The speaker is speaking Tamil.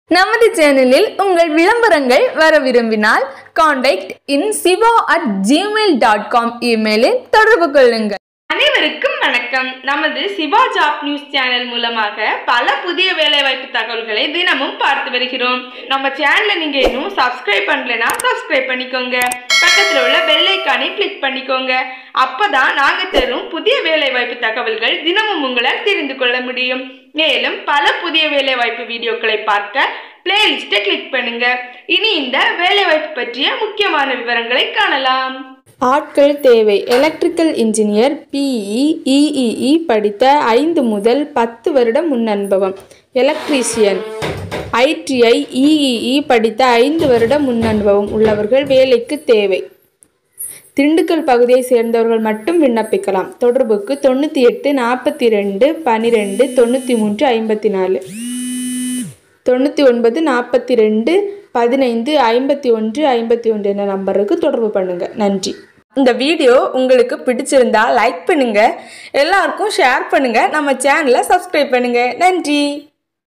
நமது சேனலில் உங்கள் விளம்பரங்கள் வர விரும்பினால் contact in Siva at Gmail dot com இமெயிலில் தொடர்பு கொள்ளுங்கள் அனைவருக்கும் வணக்கம் நமது சிவா ஜாப் நியூஸ் சேனல் மூலமாக பல புதிய வேலைவாய்ப்பு தகவல்களை தினமும் பார்த்து வருகிறோம் நம்ம சேனலை நீங்க இன்னும் சப்ஸ்கிரைப் பண்ணலைன்னா சப்ஸ்கிரைப் பண்ணிக்கோங்க பக்கத்தில் உள்ள பெல் ஐக்கானை கிளிக் பண்ணிக்கோங்க அப்பதான் நாங்க தரும் புதிய வேலைவாய்ப்பு தகவல்கள் தினமும் உங்களால் தெரிந்து கொள்ள முடியும் மேலும் பல புதிய வேலைவாய்ப்பு வீடியோக்களை பார்க்க பிளேலிஸ்ட்டை கிளிக் பண்ணுங்க இனி இந்த வேலைவாய்ப்பு பற்றிய முக்கியமான விவரங்களை காணலாம் ஆட்கள் தேவை எலக்ட்ரிக்கல் இன்ஜினியர் பிஇ இஇஇ படித்த ஐந்து முதல் பத்து வருடம் முன் அனுபவம் எலக்ட்ரீஷியன் ஐடிஐ இஇஇ படித்த ஐந்து வருட முன் அனுபவம் உள்ளவர்கள் வேலைக்கு தேவை திண்டுக்கல் பகுதியை சேர்ந்தவர்கள் மட்டும் விண்ணப்பிக்கலாம் தொடர்புக்கு தொண்ணூற்றி எட்டு நாற்பத்தி ரெண்டு பன்னிரெண்டு தொண்ணூற்றி மூன்று ஐம்பத்தி நாலு தொண்ணூற்றி ஒன்பது நாற்பத்தி ரெண்டு பதினைந்து ஐம்பத்தி ஒன்று ஐம்பத்தி ஒன்று என்ற நம்பருக்கு தொடர்பு பண்ணுங்க நன்றி இந்த வீடியோ உங்களுக்கு பிடிச்சிருந்தா லைக் பண்ணுங்க எல்லாருக்கும் ஷேர் பண்ணுங்க நம்ம சேனலை சப்ஸ்கிரைப் பண்ணுங்க நன்றி